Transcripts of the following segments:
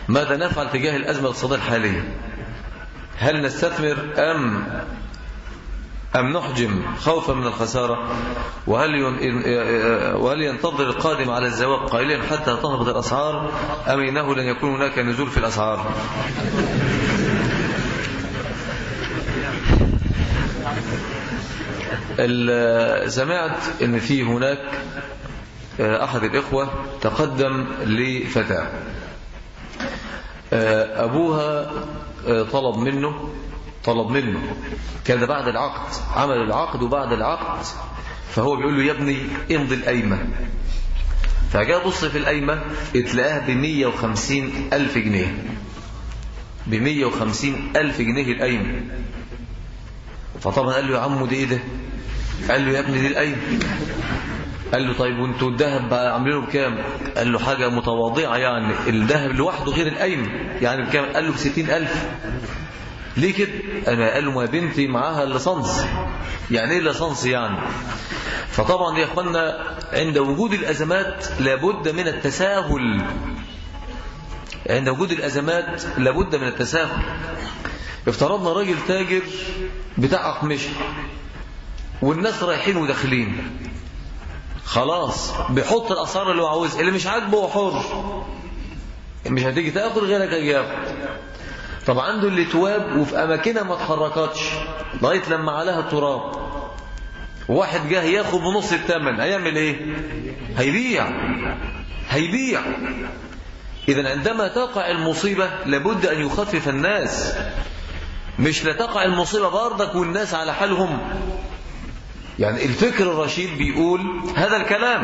ماذا نفعل تجاه الأزمة الاقتصادية الحالية هل نستثمر أم أم نحجم خوفا من الخسارة وهل وهل ينتظر القادم على الزواج قائلا حتى تهبط الأسعار أم إنه لن يكون هناك نزول في الأسعار سمعت ان في هناك آه، احد الاخوة تقدم لفتاة آه، ابوها آه، طلب منه طلب منه كان بعد العقد عمل العقد وبعد العقد فهو بيقول له يا ابني امضي القايمة فجاء بص في القايمة اتلاقاها ب 150 ألف جنيه ب 150 ألف جنيه القايمة فطبعا قال له يا عمو دي ايه ده قال له يا ابني دي القايمة قال له طيب وانتوا الذهب بقى عاملينه بكام قال له حاجة متواضعة يعني الذهب لوحده غير القايمة يعني بكام قال له بستين ألف ليه كده انا قال له ما بنتي معاها الليسانس يعني ايه الليسانس يعني فطبعا يا اخوانا عند وجود الازمات لابد من التساهل عند وجود الازمات لابد من التساهل افترضنا راجل تاجر بتاع اقمشه والناس رايحين وداخلين خلاص بيحط الاسعار اللي هو عاوزها اللي مش عاجبه هو حر مش هتيجي تاخد غيرك ياخد طب عنده اللي تواب وفي اماكنها ما اتحركتش لغايه لما عليها تراب واحد جه ياخد بنص الثمن هيعمل ايه هيبيع هيبيع اذا عندما تقع المصيبه لابد ان يخفف الناس مش لا تقع المصيبه بردك والناس على حالهم يعني الفكر الرشيد بيقول هذا الكلام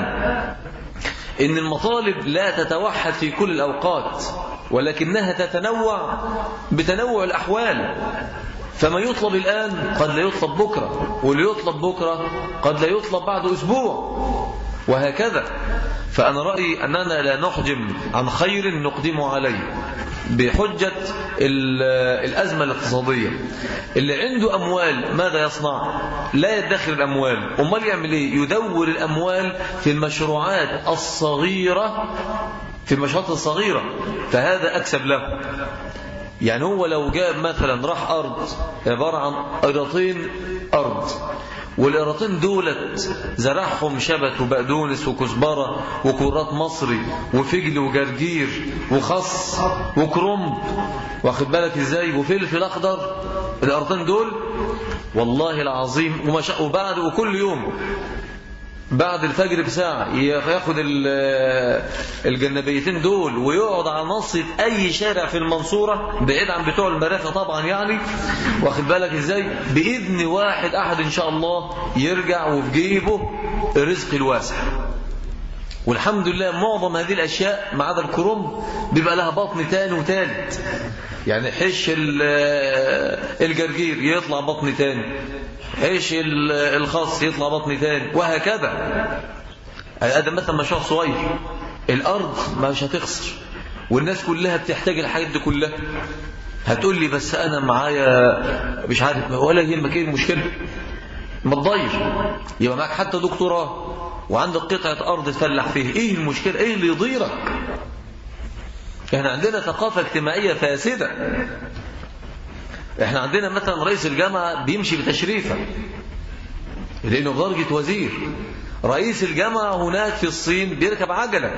إن المطالب لا تتوحد في كل الأوقات ولكنها تتنوع بتنوع الأحوال فما يطلب الآن قد لا يطلب بكرة واللي يطلب بكرة قد لا يطلب بعد أسبوع وهكذا فأنا رأيي أننا لا نحجم عن خير نقدمه عليه بحجة الأزمة الاقتصادية اللي عنده أموال ماذا يصنع لا يدخر الأموال أمال يعمل إيه يدور الأموال في المشروعات الصغيرة في المشروعات الصغيرة فهذا أكسب له يعني هو لو جاب مثلا راح أرض عبارة عن قيراطين أرض والقراطين دولت زرعهم شبت وبقدونس وكزبرة وكرات مصري وفجل وجرجير وخص وكرنب واخد بالك ازاي وفلفل اخضر القراطين دول والله العظيم ومش... وبعد وكل يوم بعد الفجر بساعة ياخد الجنبيتين دول ويقعد على نصة أي شارع في المنصورة بعيد عن بتوع المرافق طبعا يعني واخد بالك إزاي بإذن واحد أحد إن شاء الله يرجع وفي جيبه الرزق الواسع والحمد لله معظم هذه الأشياء ما عدا الكرنب بيبقى لها بطن تاني وتالت يعني حش الجرجير يطلع بطن تاني حش الخاص يطلع بطن تاني وهكذا هذا مثلا مشروع صغير الأرض ما مش هتخسر والناس كلها بتحتاج الحاجات دي كلها هتقول لي بس أنا معايا مش عارف ولا يهمك ايه المشكلة ما تضير يبقى معاك حتى دكتوراه وعندك قطعة أرض تفلح فيه إيه المشكلة إيه اللي يضيرك احنا عندنا ثقافة اجتماعية فاسدة احنا عندنا مثلا رئيس الجامعة بيمشي بتشريفة لأنه درجة وزير رئيس الجامعة هناك في الصين بيركب عجلة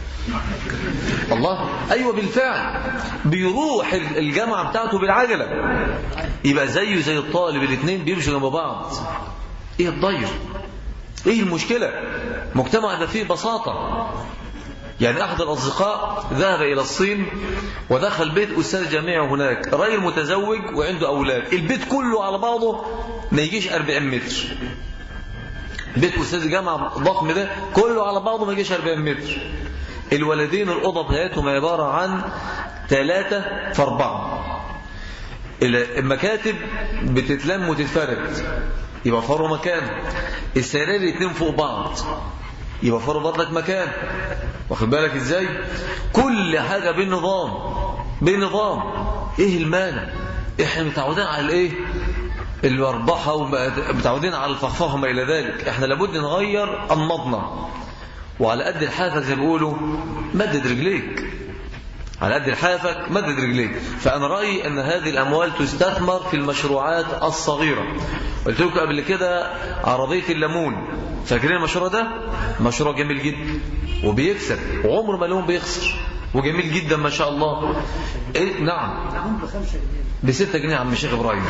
الله أيوة بالفعل بيروح الجامعة بتاعته بالعجلة يبقى زيه زي الطالب الاثنين بيمشوا جنب بعض ايه الضير ايه المشكلة مجتمع ده فيه بساطة يعني أحد الأصدقاء ذهب إلى الصين ودخل بيت أستاذ جامعي هناك راجل متزوج وعنده أولاد البيت كله على بعضه ما يجيش 40 متر بيت أستاذ جامعة ضخم ده كله على بعضه ما يجيش 40 متر الولدين الأوضة بتاعتهم عبارة عن ثلاثة في أربعة المكاتب بتتلم وتتفرد يبقى فروا مكان السرير الاثنين فوق بعض يبقى فروا برضك مكان واخد بالك ازاي كل حاجة بالنظام بالنظام ايه المانع احنا متعودين على الايه الاربحة ومتعودين على الفخفخة وما الى ذلك احنا لابد نغير انماطنا وعلى قد الحافة زي ما بيقولوا مدد رجليك على قد لحافك مدد رجليك فأنا رأيي أن هذه الأموال تستثمر في المشروعات الصغيرة قلت لكم قبل كده عرضية الليمون فاكرين المشروع ده مشروع جميل جدا وبيكسب وعمر ما لهم بيخسر وجميل جدا ما شاء الله إيه نعم بستة جنيه عم الشيخ إبراهيم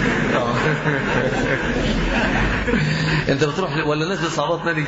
انت بتروح ولا ناس صعبات نادي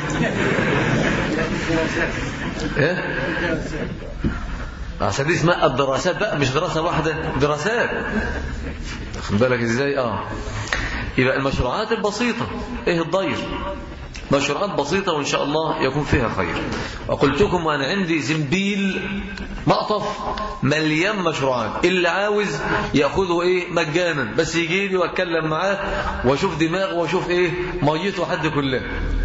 ايه عشان دي اسمها الدراسات بقى مش دراسة واحدة دراسات خد بالك ازاي اه يبقى المشروعات البسيطة ايه الضير مشروعات بسيطة وإن شاء الله يكون فيها خير وقلت لكم وأنا عندي زنبيل مقطف مليان مشروعات اللي عاوز يأخذه إيه مجانا بس يجي لي وأتكلم معاه وأشوف دماغه وأشوف إيه ميته حد كله